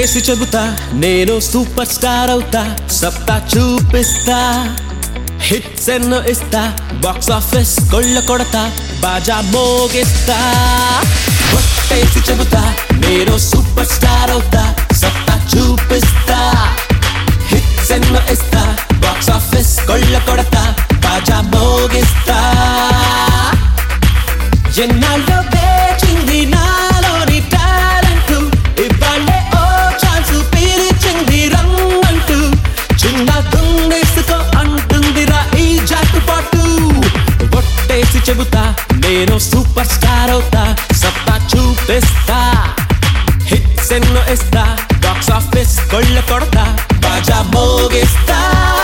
ఒట్టేసి చెబుతా నేను సూపర్ స్టార్ అవుతా సత్తా చూపిస్తా హిట్స్ ఎన్నో ఇస్తా బాక్స్ ఆఫీస్ కొళ్ళ కొడతా బాజా మోగిస్తా ఒట్టేసి చెబుతా నేను సూపర్ స్టార్ అవుతా సత్తా చూపిస్తా హిట్స్ ఎన్నో ఇస్తా బాక్స్ ఆఫీస్ కొళ్ళ కొడతా బాజా మోగిస్తా ఎన్నాళ్ళో వేచింది నాలోని టాలెంట్ ఇవాళ్ళే ఓ ఛాన్స్ పిలిచింది రమ్మంటూ చిన్న దుండేసుకో అంటుందిరా ఈ జాటుపాటు ఒట్టేసి చెబుతా నేను సూపర్ స్టార్ అవుతా సత్తా చూపిస్తా హిట్స్ ఎన్నో ఇస్తా బాక్స్ ఆఫీస్ కొళ్ళ కొడతా బాజా మోగిస్తా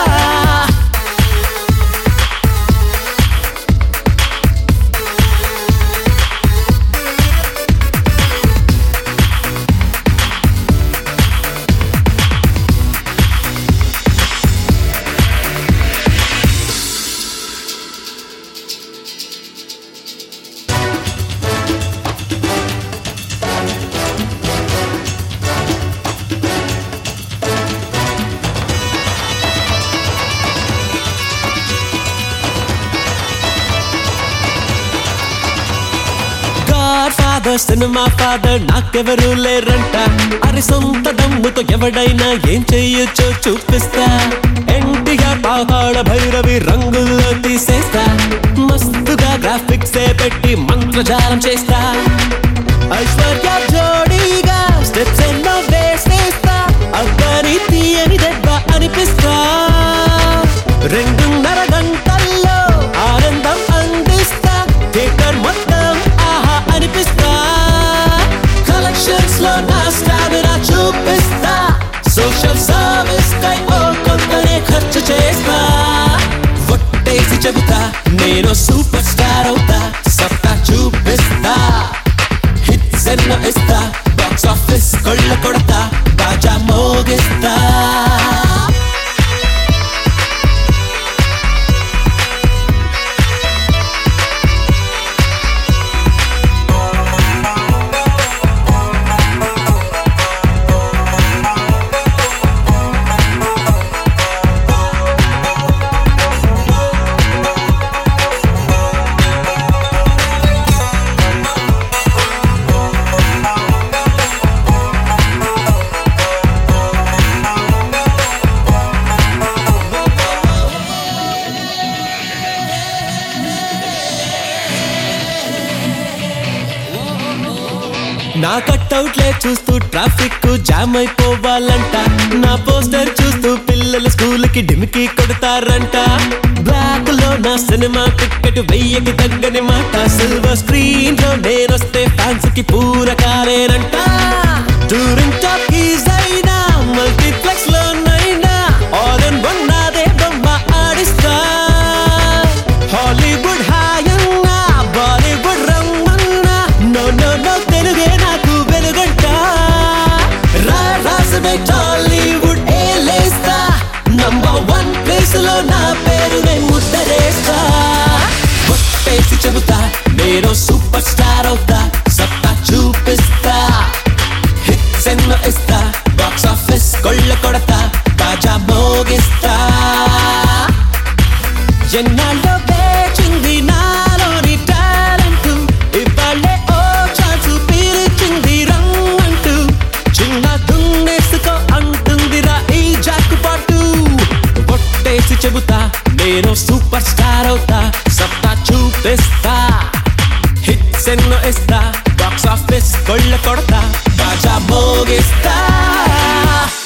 గాడ్ ఫాదర్ సినిమా ఫాదర్ నాకెవరు లేరంట అరి సొంత దమ్ముతో ఎవడైనా ఏం చెయ్యొచ్చో చూపిస్తా ఎన్టీఆర్ పాహాడ భైరవి రంగుల్లో తీసేస్తా మస్తుగా గ్రాఫిక్స్ పెట్టి మంత్రజాలం చేస్తా ఐశ్వర్య జోడీగా స్టెప్స్ ఎన్నో వేసేస్తా అబ్బని తీయని దెబ్బ అనిపిస్తా రెండున్నర గంటల్లో ఆనందం అందిస్తా థియేటర్ మొత్తం ఆహా అనిపిస్తా కలెక్షన్స్ లో నా స్టామినా చూపిస్తా సోషల్ సర్వీస్ కై ఓ కొంతనే ఖర్చు చేస్తా ఒట్టేసి చెబుతా నేను సూపర్ స్టార్ అవుతా సత్తా చూపిస్తా హిట్స్ ఎన్నో ఇస్తా బాక్స్ ఆఫీస్ కొళ్ళ కొడతా బాజా మోగిస్తా నా కట్అవుట్లే చూస్తూ ట్రాఫిక్ జామ్ అయిపోవాలంట నా పోస్టర్ చూస్తూ పిల్లలు స్కూల్ కి డిమికి కొడతారంట బ్లాక్ లో నా సినిమా టికెట్ వెయ్యకి తగ్గని మాట సిల్వర్ స్క్రీన్ లో నేనొస్తే ఫ్యాన్స్ కి పూరకాలేనంట టూరింగ్ టాకీస్ అయినా మల్టీప్లెక్స్ లో నైనా ఆల్ ఇన్ వన్ నాదే బొమ్మ ఆడిస్తా హాలీవుడ్ హాయన్నా బాలీవుడ్ రమ్మన్నా నో నో నో తెలుగే నాకు వెలుగంట రా రాసమే టాలీవుడ్ ఏలేస్తా నంబర్ వన్ ప్లేస్ లో నా పేరు నేను ముద్దరేస్తా ఒట్టేసి చెబుతా నేను సూపర్ స్టార్ అవుతా సత్తా చూపిస్తా హిట్స్ ఎన్నో ఇస్తా బాక్స్ ఆఫీస్ కొళ్ళ కొడతా బాజా మోగిస్తా ఎన్నాళ్ళో వేచింది నాలోని టాలెంట్ ఇవాళ్ళే ఓ ఛాన్స్ పిలిచింది రమ్మంటూ చిన్న దున్నేసుకో అంటుందిరా ఈ జాకుపాటు ఒట్టేసి చెబుతా నేను సూపర్ స్టార్ అవుతా సత్తా చూపిస్తా హిట్స్ ఎన్నో ఇస్తా బాక్స్ ఆఫీస్ కొళ్ళ కొడతా బాజా మోగిస్తా